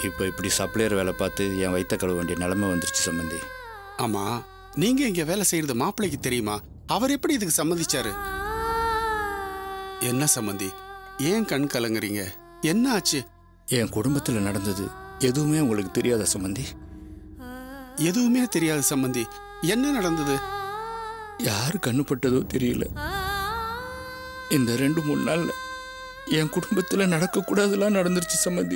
இப்போ இப்படி சப்ளையர் வேலை பார்த்து என் வயிற்ற கழுவ வேண்டிய நிலைமை வந்துருச்சு சம்பந்தி ஆமா நீங்க இங்க வேலை செய்யறது மாப்பிள்ளைக்கு தெரியுமா அவர் எப்படி இதுக்கு சம்மதிச்சாரு என்ன சம்மந்தி ஏன் கண் கலங்குறீங்க என்ன ஆச்சு என் குடும்பத்தில் நடந்தது எதுவுமே உங்களுக்கு தெரியாத சம்பந்தி எதுவுமே தெரியாது சம்மந்தி என்ன நடந்தது யாரு கண்ணுப்பட்டதோ தெரியல இந்த ரெண்டு மூணு நாள்ல என் குடும்பத்தில் நடக்கக்கூடாதெல்லாம் நடந்துருச்சு சம்பந்தி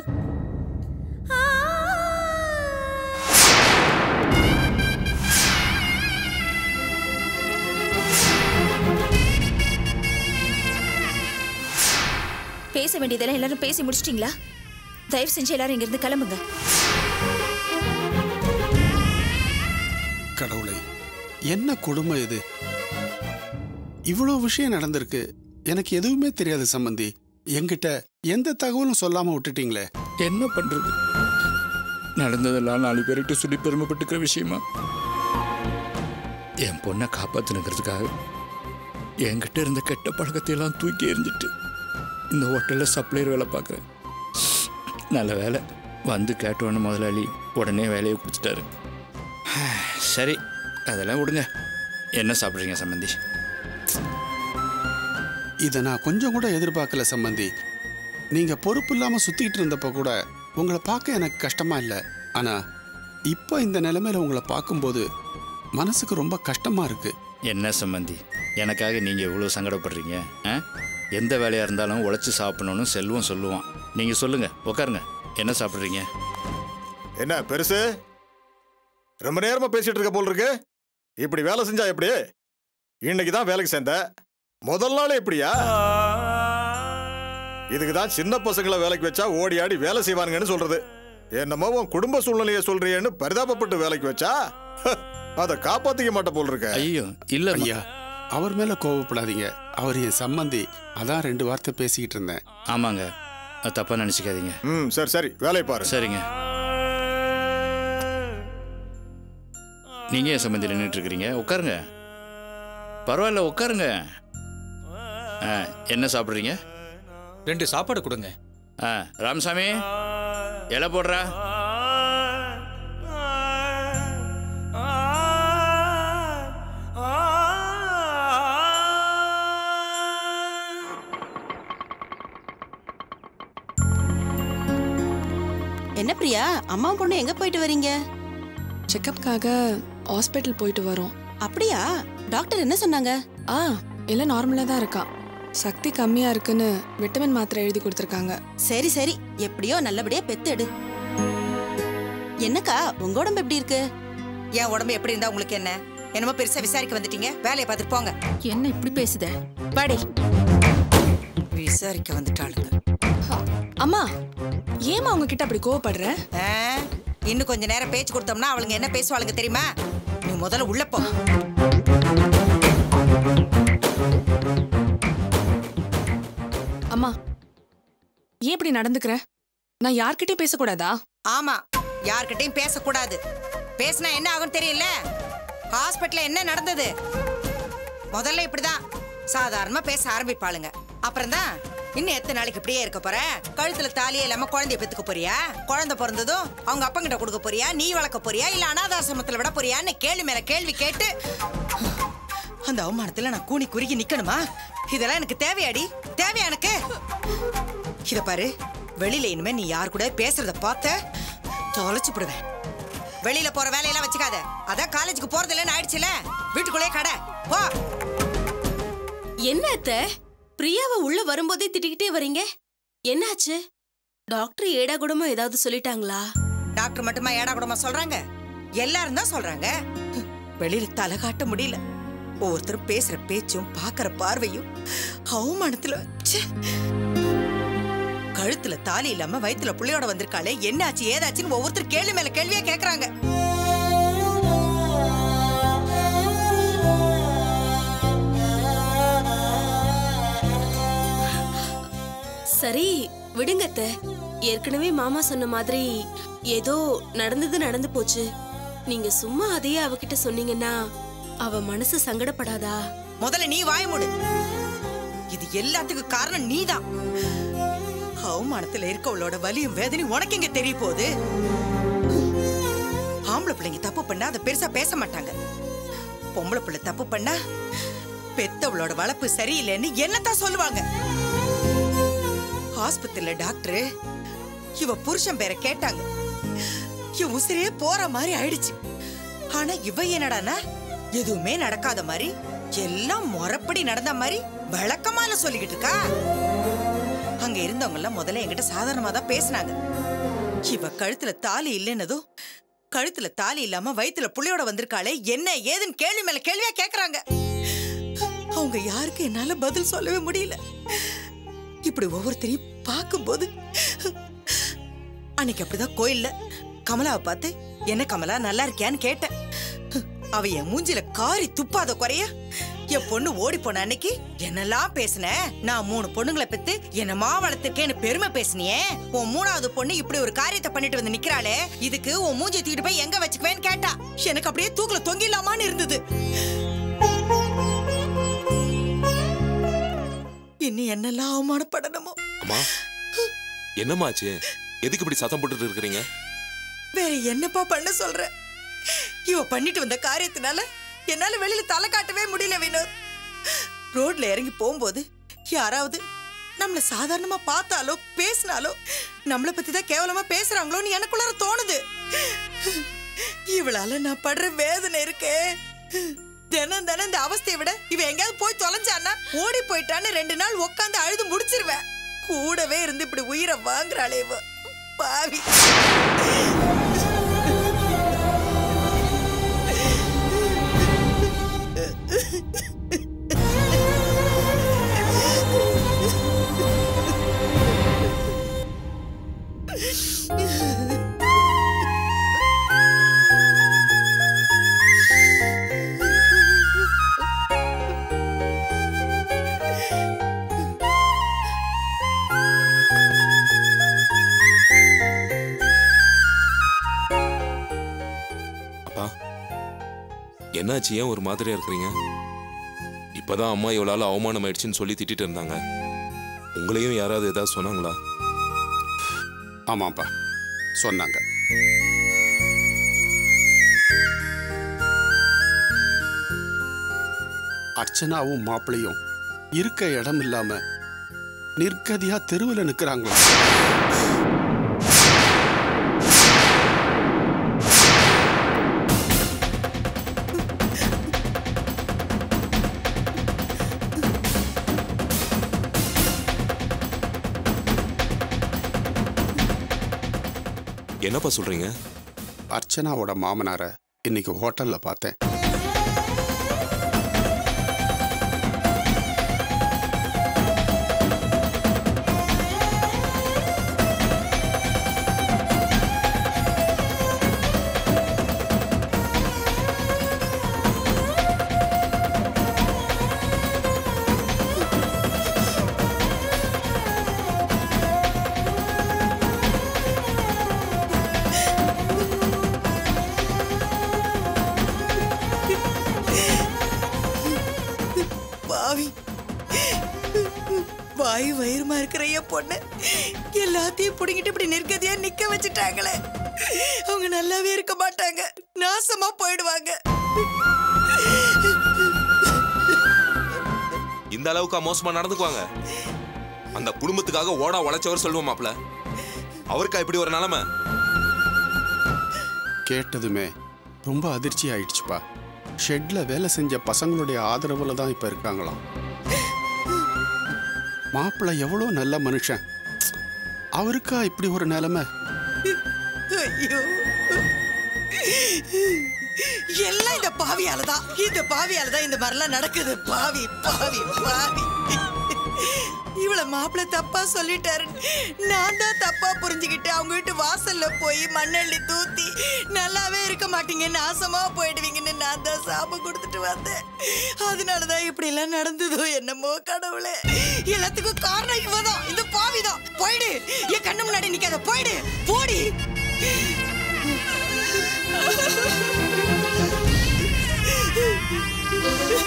பேச வேண்டியதெல்லாம் எல்லாரும் பேசி முடிச்சிட்டீங்களா தயவு செஞ்சு எல்லாரும் இங்கிருந்து கிளம்புங்க கடவுளை என்ன கொடுமை இது இவ்வளவு விஷயம் நடந்திருக்கு எனக்கு எதுவுமே தெரியாது சம்மந்தி என்கிட்ட எந்த தகவலும் சொல்லாம விட்டுட்டீங்களே என்ன பண்றது நடந்ததெல்லாம் நாலு பேர்கிட்ட சொல்லி பெருமைப்பட்டுக்கிற விஷயமா என் பொண்ணை காப்பாத்துனுங்கிறதுக்காக என்கிட்ட இருந்த கெட்ட பழக்கத்தை எல்லாம் தூக்கி எறிஞ்சிட்டு இந்த ஹோட்டலில் சப்ளையர் வேலை பார்க்குறேன் நல்ல வேலை வந்து கேட்டோன்னு முதலாளி உடனே வேலையை கொடுத்துட்டாரு சரி அதெல்லாம் விடுங்க என்ன சாப்பிட்றீங்க சம்பந்தி இதை நான் கொஞ்சம் கூட எதிர்பார்க்கல சம்பந்தி நீங்க பொறுப்பு இல்லாம சுத்திட்டு இருந்தப்ப கூட உங்களை பார்க்க எனக்கு கஷ்டமா இல்லை ஆனா இப்போ இந்த நிலைமையில உங்களை பார்க்கும்போது மனசுக்கு ரொம்ப கஷ்டமா இருக்கு என்ன சம்பந்தி எனக்காக நீங்கள் இவ்வளோ சங்கடப்படுறீங்க ஆ எந்த வேலையாக இருந்தாலும் உழைச்சி சாப்பிடணும்னு செல்வம் சொல்லுவான் நீங்கள் சொல்லுங்கள் உட்காருங்க என்ன சாப்பிட்றீங்க என்ன பெருசு ரொம்ப நேரமா பேசிட்டு இருக்க போல் இருக்கு இப்படி வேலை செஞ்சா எப்படி இன்னைக்கு தான் வேலைக்கு சேர்ந்த முதல் நாள் எப்படியா இதுக்கு தான் சின்ன பசங்களை வேலைக்கு வச்சா ஓடி ஆடி வேலை செய்வானுங்கன்னு சொல்றது என்னமோ உன் குடும்ப சூழ்நிலையை சொல்றியேன்னு பரிதாபப்பட்டு வேலைக்கு வச்சா அதை காப்பாத்திக்க மாட்ட போல் இருக்க ஐயோ இல்லை ஐயா அவர் மேல கோவப்படாதீங்க அவர் என் சம்மந்தி அதான் ரெண்டு வார்த்தை பேசிக்கிட்டு இருந்தேன் ஆமாங்க அது தப்பாக நினச்சிக்காதீங்க ம் சரி சரி வேலையை பாரு சரிங்க நீங்கள் ஏன் சம்பந்தி நின்றுட்டு இருக்கிறீங்க உட்காருங்க பரவாயில்ல உட்காருங்க ஆ என்ன சாப்பிட்றீங்க ரெண்டு சாப்பாடு கொடுங்க ஆ ராமசாமி இலை போடுறா என்ன பிரியா அம்மா பொண்ணு எங்க போயிட்டு வரீங்க செக்கப்காக ஹாஸ்பிட்டல் போயிட்டு வரோம் அப்படியா டாக்டர் என்ன சொன்னாங்க ஆ எல்லாம் நார்மலாக தான் இருக்கா சக்தி கம்மியாக இருக்குன்னு விட்டமின் மாத்திரை எழுதி கொடுத்துருக்காங்க சரி சரி எப்படியோ நல்லபடியா பெத்து எடு என்னக்கா உங்க உடம்பு எப்படி இருக்கு என் உடம்பு எப்படி இருந்தா உங்களுக்கு என்ன என்னமோ பெருசா விசாரிக்க வந்துட்டீங்க வேலையை பார்த்துட்டு போங்க என்ன இப்படி பேசுத பாடி விசாரிக்க வந்துட்டாளுங்க அம்மா ஏமா அவங்க கிட்ட அப்படி கோவப்படுற ஆ, இன்னும் கொஞ்ச நேரம் பேச்சு கொடுத்தோம்னா அவளுங்க என்ன பேசுவாளுங்க தெரியுமா நீ முதல்ல உள்ள போ அம்மா ஏன் இப்படி நடந்துக்கிற நான் யார்கிட்டயும் பேசக்கூடாதா ஆமா யார்கிட்டயும் பேசக்கூடாது பேசினா என்ன ஆகும் தெரியல ஹாஸ்பிட்டல்ல என்ன நடந்தது முதல்ல இப்படிதான் சாதாரணமா பேச ஆரம்பிப்பாளுங்க அப்புறம் தான் இன்னும் எத்தனை நாளைக்கு இப்படியே இருக்க போற கழுத்துல தாலியே இல்லாம குழந்தைய பெத்துக்க போறியா குழந்தை பிறந்ததும் அவங்க அப்பங்கிட்ட கொடுக்க போறியா நீ வளர்க்க போறியா இல்ல அனாதாசிரமத்துல விட போறியான்னு கேள்வி மேல கேள்வி கேட்டு அந்த அவமானத்துல நான் கூனி குறுகி நிக்கணுமா இதெல்லாம் எனக்கு தேவையாடி தேவையா எனக்கு இத பாரு வெளியில இனிமே நீ யார் கூட பேசுறத பார்த்த தொலைச்சு போடுவேன் வெளியில போற வேலையெல்லாம் வச்சுக்காத அதான் காலேஜுக்கு போறது இல்லைன்னு ஆயிடுச்சுல வீட்டுக்குள்ளே கடை போ என்ன அத்த பிரியாவை உள்ள வரும்போதே திட்டிக்கிட்டே வரீங்க என்னாச்சு டாக்டர் ஏடா கூடமா ஏதாவது சொல்லிட்டாங்களா டாக்டர் மட்டுமா ஏடா கூடமா சொல்றாங்க எல்லாரும் தான் சொல்றாங்க வெளியில தலை காட்ட முடியல ஒவ்வொருத்தரும் பேசுற பேச்சும் பாக்குற பார்வையும் அவமானத்துல ச்சே. கழுத்துல தாலி இல்லாம வயித்துல புள்ளையோட வந்திருக்காளே என்னாச்சு ஏதாச்சுன்னு ஒவ்வொருத்தர் கேள்வி மேல கேள்வியா கேக்குறாங்க சரி விடுங்க அத்த ஏற்கனவே மாமா சொன்ன மாதிரி ஏதோ நடந்தது நடந்து போச்சு நீங்க சும்மா அதையே அவகிட்ட சொன்னீங்கன்னா அவ மனசு சங்கடப்படாதா முதல்ல நீ வாய மூடு இது எல்லாத்துக்கும் காரணம் நீதான் அவமானத்துல இருக்கவளோட வலியும் வேதனையும் உனக்கு எங்க தெரிய போகுது ஆம்பளை பிள்ளைங்க தப்பு பண்ணா அதை பெருசா பேச மாட்டாங்க பொம்பளை பிள்ளை தப்பு பண்ணா பெத்தவளோட வளர்ப்பு சரியில்லைன்னு என்னத்தான் சொல்லுவாங்க ஆஸ்பத்திரியில டாக்டர் இவ புருஷன் பேரை கேட்டாங்க இவ உசிரே போற மாதிரி ஆயிடுச்சு ஆனா இவ என்னடானா எதுவுமே நடக்காத மாதிரி எல்லாம் முறப்படி நடந்த மாதிரி விளக்கமால சொல்லிக்கிட்டு இருக்கா அங்க இருந்தவங்க எல்லாம் முதல்ல என்கிட்ட சாதாரணமா தான் பேசினாங்க இவ கழுத்துல தாலி இல்லைன்னதும் கழுத்துல தாலி இல்லாம வயித்துல புள்ளையோட வந்திருக்காளே என்ன ஏதுன்னு கேள்வி மேல கேள்வியா கேக்குறாங்க அவங்க யாருக்கு என்னால பதில் சொல்லவே முடியல இப்படி ஒவ்வொருத்தரையும் பார்க்கும்போது அன்னைக்கு அப்படிதான் கோயில்ல கமலாவை பார்த்து என்ன கமலா நல்லா இருக்கியான்னு கேட்டேன் அவ என் மூஞ்சில காரி துப்பாத குறைய என் பொண்ணு ஓடி போன அன்னைக்கு என்னெல்லாம் பேசின நான் மூணு பொண்ணுங்களை பெத்து என்னமா வளர்த்திருக்கேன்னு பெருமை பேசினியே உன் மூணாவது பொண்ணு இப்படி ஒரு காரியத்தை பண்ணிட்டு வந்து நிக்கிறாளே இதுக்கு உன் மூஞ்சி தூக்கிட்டு போய் எங்க வச்சுக்குவேன்னு கேட்டா எனக்கு அப்படியே தூக்குல தொங்கிடலாமான்னு இருந்தது இனி என்னெல்லாம் அவமானப்படணுமோ அம்மா என்னம்மாச்சு எதுக்கு இப்படி சத்தம் போட்டுட்டு இருக்கிறீங்க வேற என்னப்பா பண்ண சொல்ற இவ பண்ணிட்டு வந்த காரியத்தினால என்னால வெளியில தலை காட்டவே முடியல வினோத் ரோட்ல இறங்கி போகும்போது யாராவது நம்மள சாதாரணமா பார்த்தாலோ பேசினாலோ நம்மள பத்தி தான் கேவலமா பேசுறாங்களோன்னு எனக்குள்ளார தோணுது இவளால நான் படுற வேதனை இருக்கே தினம் தினம் இந்த அவஸ்தையை விட இவ எங்கேயாவது போய் தொலைஞ்சான்னா ஓடி போயிட்டான்னு ரெண்டு நாள் உட்காந்து அழுது முடிச்சிருவேன் கூடவே இருந்து இப்படி உயிரை வாங்குறாளே இவ பாவி அப்பா என்னாச்சு ஏன் ஒரு மாதிரியா இருக்கிறீங்க இப்பதான் அம்மா இவளால அவமானம் ஆயிடுச்சுன்னு சொல்லி திட்டிட்டு இருந்தாங்க உங்களையும் யாராவது ஏதாவது சொன்னாங்களா ஆமாப்பா சொன்னாங்க அர்ச்சனாவும் மாப்பிளையும் இருக்க இடம் இல்லாம நிர்கதியா தெருவில் நிக்கிறாங்களா என்னப்பா சொல்றீங்க அர்ச்சனாவோட மாமனார இன்னைக்கு ஹோட்டல்ல பார்த்தேன் பாவி வாய் வயிறுமா இருக்கிற என் பொண்ணு எல்லாத்தையும் புடிங்கிட்டு இப்படி நிற்கதியா நிக்க வச்சுட்டாங்களே அவங்க நல்லாவே இருக்க மாட்டாங்க நாசமா போயிடுவாங்க இந்த அளவுக்கு மோசமா நடந்துக்குவாங்க அந்த குடும்பத்துக்காக ஓடா உழைச்சவர் சொல்லுவோம் மாப்ள அவருக்கா இப்படி ஒரு நிலைமை கேட்டதுமே ரொம்ப அதிர்ச்சி ஆயிடுச்சுப்பா ஷெட்ல வேலை செஞ்ச பசங்களுடைய ஆதரவுல தான் இப்ப இருக்காங்களாம் மாப்பிள்ளை எவ்வளோ நல்ல மனுஷன் அவருக்கா இப்படி ஒரு நிலைமை ஐயோ எல்லாம் இந்த பாவியால தான் இந்த பாவியால தான் இந்த மாதிரிலாம் நடக்குது பாவி பாவி பாவி இவள மாப்பிள்ள தப்பா சொல்லிட்டாரு நான் தான் தப்பா புரிஞ்சுக்கிட்டு அவங்க வீட்டு வாசல்ல போய் மண்ணள்ளி தூத்தி நல்லாவே இருக்க மாட்டீங்க நாசமா போயிடுவீங்கன்னு நான் தான் சாபம் கொடுத்துட்டு வந்தேன் அதனாலதான் இப்படி எல்லாம் நடந்ததோ என்னமோ கடவுளே எல்லாத்துக்கும் காரணம் இவதான் இந்த பாவிதான் போயிடு என் கண்ணு முன்னாடி நிக்காத போயிடு போடி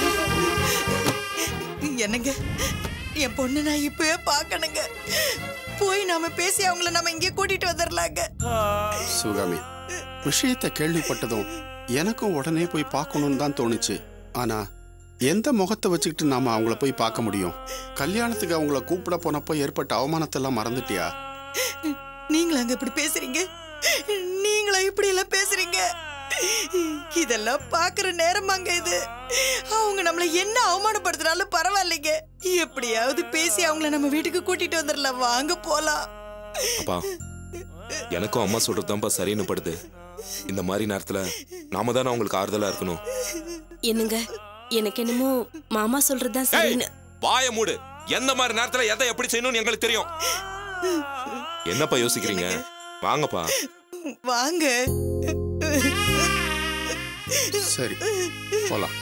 என்னங்க என் பொண்ணு நான் இப்பவே பார்க்கணுங்க போய் நாம பேசி அவங்கள நம்ம இங்கே கூட்டிட்டு வந்துடலாங்க சிவகாமி விஷயத்தை கேள்விப்பட்டதும் எனக்கும் உடனே போய் பார்க்கணும்னு தான் தோணுச்சு ஆனா எந்த முகத்தை வச்சுக்கிட்டு நாம அவங்கள போய் பார்க்க முடியும் கல்யாணத்துக்கு அவங்கள கூப்பிட போனப்போ ஏற்பட்ட அவமானத்தெல்லாம் மறந்துட்டியா நீங்களா அங்க இப்படி பேசுறீங்க நீங்களா இப்படி எல்லாம் பேசுறீங்க இதெல்லாம் பாக்குற நேரமாங்க இது அவங்க நம்மள என்ன அவமானப்படுத்தினாலும் பரவாயில்லைங்க எப்படியாவது பேசி அவங்கள நம்ம வீட்டுக்கு கூட்டிட்டு வந்துடலாம் வாங்க போலாம் அப்பா எனக்கும் அம்மா சொல்றதுதான்ப்பா சரின்னு படுது இந்த மாதிரி நேரத்துல நாம தானே அவங்களுக்கு ஆறுதலா இருக்கணும் என்னங்க எனக்கு என்னமோ மாமா சொல்றதுதான் ஏய், சரின்னு வாய மூடு எந்த மாதிரி நேரத்துல எதை எப்படி செய்யணும்னு எங்களுக்கு தெரியும் என்னப்பா யோசிக்கிறீங்க வாங்கப்பா வாங்க சரி போலாம்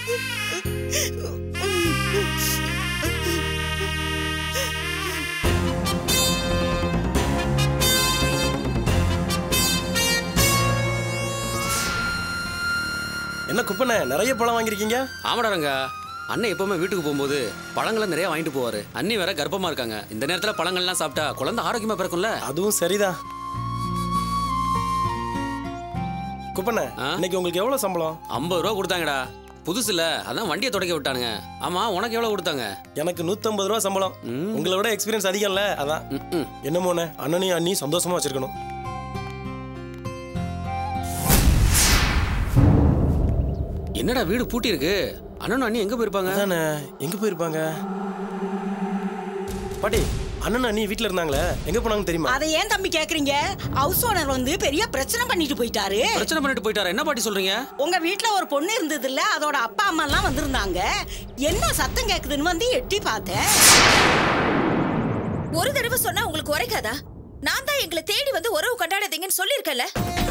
என்ன குப்பனே நிறைய பழம் வாங்கியிருக்கீங்க ஆமாடாங்க அண்ணன் எப்பவுமே வீட்டுக்கு போகும்போது பழங்களை நிறைய வாங்கிட்டு போவாரு அண்ணி வேற கர்ப்பமா இருக்காங்க இந்த நேரத்துல பழங்கள்லாம் சாப்பிட்டா குழந்தை ஆரோக்கியமா பிறக்கும்ல அதுவும் சரிதான் குப்பனே ஆ? இன்னைக்கு உங்களுக்கு எவ்வளவு சம்பளம் ஐம்பது ரூபா கொடுத்தாங்கடா புதுசு இல்ல அதான் வண்டியை தொடக்க விட்டானுங்க ஆமா உனக்கு எவ்வளவு கொடுத்தாங்க எனக்கு 150 ரூபா சம்பளம் ம். உங்களை விட எக்ஸ்பீரியன்ஸ் அதிகம்ல அதான் ம், ம். என்னமோண்ணே அண்ணனையும் அண்ணியும் சந்தோஷமா வச்சிருக்கணும் என்னடா வீடு பூட்டி இருக்கு அண்ணனும் அண்ணி எங்க போயிருப்பாங்க அதானே எங்க போயிருப்பாங்க பாட்டி அண்ணன் அண்ணி வீட்ல இருந்தாங்களே எங்க போனாங்கன்னு தெரியுமா அதை ஏன் தம்பி கேக்குறீங்க ஹவுஸ் ஓனர் வந்து பெரிய பிரச்சனை பண்ணிட்டு போயிட்டாரு பிரச்சனை பண்ணிட்டு போயிட்டாரா என்ன பாட்டி சொல்றீங்க உங்க வீட்ல ஒரு பொண்ணு இருந்தது இல்ல அதோட அப்பா அம்மா எல்லாம் வந்திருந்தாங்க என்ன சத்தம் கேக்குதுன்னு வந்து எட்டி பார்த்தேன் ஒரு தடவை சொன்னா உங்களுக்கு உரைக்காதா நான் தான் எங்களை தேடி வந்து உறவு கொண்டாடாதீங்கன்னு சொல்லியிருக்கேன்ல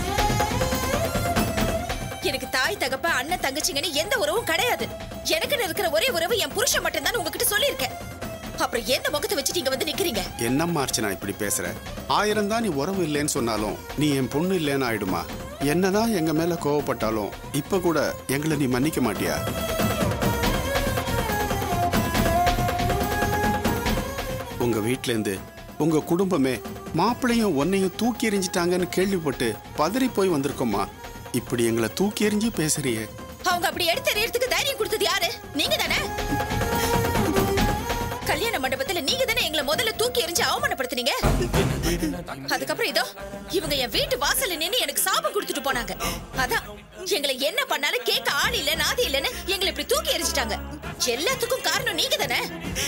எனக்கு தாய் தகப்ப அண்ணன் தங்கச்சிங்கன்னு எந்த உறவும் கிடையாது எனக்குன்னு இருக்கிற ஒரே உறவு என் புருஷன் மட்டும்தான் உங்ககிட்ட சொல்லியிருக்கேன் அப்புறம் எந்த முகத்தை வச்சுட்டு இங்க வந்து நிக்கிறீங்க என்னம்மா அர்ச்சனா இப்படி பேசுற ஆயிரம் தான் நீ உறவு இல்லைன்னு சொன்னாலும் நீ என் பொண்ணு இல்லைன்னு ஆயிடுமா என்னதான் எங்க மேல கோவப்பட்டாலும் இப்ப கூட எங்களை நீ மன்னிக்க மாட்டியா உங்க வீட்ல இருந்து உங்க குடும்பமே மாப்பிள்ளையும் உன்னையும் தூக்கி எறிஞ்சிட்டாங்கன்னு கேள்விப்பட்டு பதறி போய் வந்திருக்கோம்மா இப்படி எங்களை தூக்கி எறிஞ்சு பேசுறியே அவங்க அப்படி எடுத்து எறியறதுக்கு தைரியம் கொடுத்தது யாரு நீங்க தானே கல்யாண மண்டபத்துல நீங்க தானே எங்களை முதல்ல தூக்கி எறிஞ்சு அவமானப்படுத்துனீங்க அதுக்கப்புறம் இதோ இவங்க என் வீட்டு வாசல்ல நின்னு எனக்கு சாபம் கொடுத்துட்டு போனாங்க அதான் எங்களை என்ன பண்ணாலும் கேட்க ஆள் இல்ல நாதி இல்லன்னு எங்களை இப்படி தூக்கி எறிஞ்சிட்டாங்க எல்லாத்துக்கும் காரணம் நீங்க தானே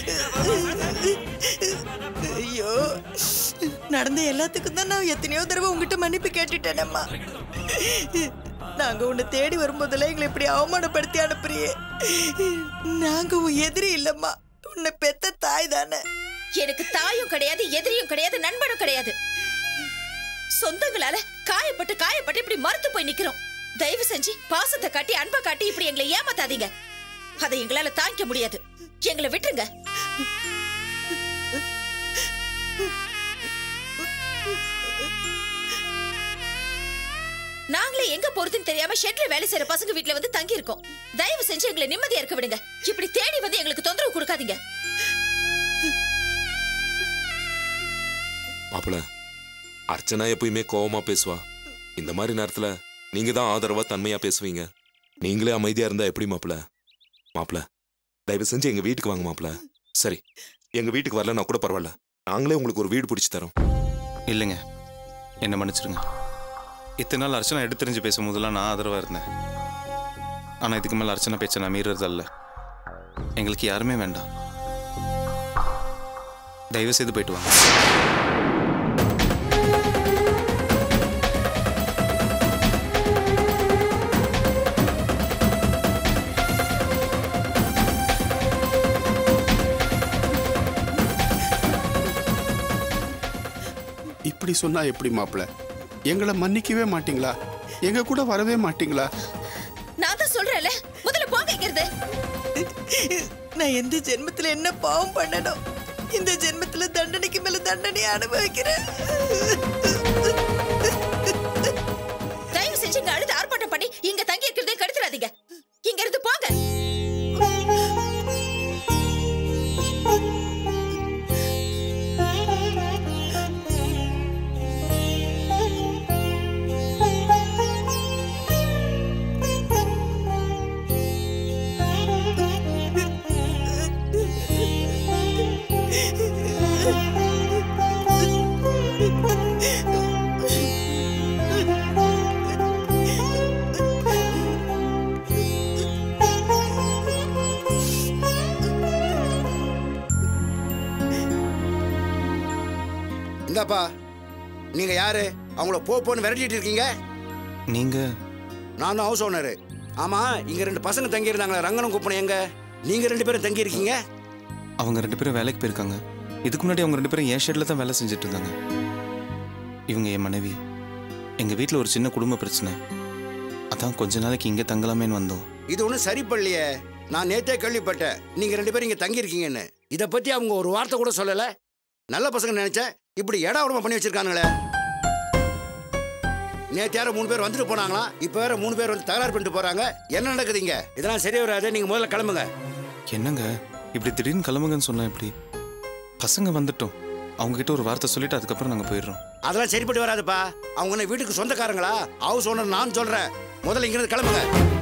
ஐயோ நடந்த எல்லாத்துக்கும் தான் நான் எத்தனையோ தடவை உங்ககிட்ட மன்னிப்பு கேட்டுட்டேனம்மா நாங்க உன்னை தேடி வரும்போதெல்லாம் எங்களை இப்படி அவமானப்படுத்தி அனுப்புறியே நாங்க உன் எதிரி இல்லம்மா உன்னை பெத்த தாய் தானே எனக்கு தாயும் கிடையாது எதிரியும் கிடையாது நண்பனும் கிடையாது சொந்தங்களால காயப்பட்டு காயப்பட்டு இப்படி மறுத்து போய் நிக்கிறோம் தயவு செஞ்சு பாசத்தை காட்டி அன்பை காட்டி இப்படி எங்களை ஏமாத்தாதீங்க அதை எங்களால தாங்கிக்க முடியாது எங்களை விட்டுருங்க நாங்களே எங்க போறதுன்னு தெரியாம ஷெட்ல வேலை செய்யற பசங்க வீட்ல வந்து தங்கி இருக்கோம் தயவு செஞ்சு எங்களை நிம்மதியா இருக்க விடுங்க இப்படி தேடி வந்து எங்களுக்கு தொந்தரவு கொடுக்காதீங்க மாப்பிள அர்ச்சனா எப்பயுமே கோவமா பேசுவா இந்த மாதிரி நேரத்துல நீங்க தான் ஆதரவா தன்மையா பேசுவீங்க நீங்களே அமைதியா இருந்தா எப்படி மாப்பிள மாப்பிள தயவு செஞ்சு எங்க வீட்டுக்கு வாங்க மாப்பிள சரி எங்க வீட்டுக்கு வரலன்னா கூட பரவாயில்ல நாங்களே உங்களுக்கு ஒரு வீடு பிடிச்சு தரோம் இல்லைங்க என்னை மன்னிச்சிடுங்க இத்தனை நாள் அர்ச்சனா எடுத்தெறிஞ்சு பேசும்போதெல்லாம் நான் ஆதரவாக இருந்தேன் ஆனால் இதுக்கு மேலே அர்ச்சனா பேச்சை நான் மீறதல்ல எங்களுக்கு யாருமே வேண்டாம் தயவு செய்து போயிட்டு வாங்க இப்படி சொன்னா எப்படி மாப்பிள எங்களை மன்னிக்கவே மாட்டீங்களா எங்க கூட வரவே மாட்டீங்களா நான் தான் சொல்றேன்ல முதல்ல போங்க இங்கிருந்து நான் எந்த ஜென்மத்துல என்ன பாவம் பண்ணணும் இந்த ஜென்மத்துல தண்டனைக்கு மேல தண்டனை அனுபவிக்கிறேன் தயவு செஞ்சு இங்க அழுது ஆர்ப்பாட்டம் பண்ணி இங்க தங்கி இருக்கிறதே கெடுத்துறாதீங்க இங்க இருந்து போங்க எங்கப்பா நீங்க யாரு அவங்கள போ போன்னு விரட்டிட்டு இருக்கீங்க நீங்க நான் ஹவுஸ் ஓனரு ஆமா இங்க ரெண்டு பசங்க தங்கி இருந்தாங்களே ரங்கனும் குப்பனும் எங்க நீங்க ரெண்டு பேரும் தங்கி இருக்கீங்க அவங்க ரெண்டு பேரும் வேலைக்கு போயிருக்காங்க இதுக்கு முன்னாடி அவங்க ரெண்டு பேரும் என் ஷெட்ல தான் வேலை செஞ்சுட்டு இருந்தாங்க இவங்க என் மனைவி எங்க வீட்டில் ஒரு சின்ன குடும்ப பிரச்சனை அதான் கொஞ்ச நாளைக்கு இங்கே தங்கலாமேன்னு வந்தோம் இது ஒன்றும் சரிப்படலையே நான் நேத்தே கேள்விப்பட்டேன் நீங்க ரெண்டு பேரும் இங்க தங்கி இருக்கீங்கன்னு இதை பத்தி அவங்க ஒரு வார்த்தை கூட சொல்லல நல்ல பசங்க நினைச்சேன் இப்படி ஏடா உடம்பு பண்ணி வச்சிருக்கானுங்களே நேத்து யாரோ மூணு பேர் வந்துட்டு போனாங்களா இப்போ வேற மூணு பேர் வந்து தகராறு பண்ணிட்டு போறாங்க என்ன நடக்குதுங்க இதெல்லாம் சரியா வராது நீங்க முதல்ல கிளம்புங்க என்னங்க இப்படி திடீர்னு கிளம்புங்கன்னு சொன்னா எப்படி பசங்க வந்துட்டோம் அவங்க கிட்ட ஒரு வார்த்தை சொல்லிட்டு அதுக்கப்புறம் நாங்கள் போயிடுறோம் அதெல்லாம் சரிப்பட்டு வராதுப்பா அவங்க என்ன வீட்டுக்கு சொந்தக்காரங்களா ஹவுஸ் ஓனர் நான் சொல்றேன் முதல்ல இங்கிருந்து கிளம்புங்க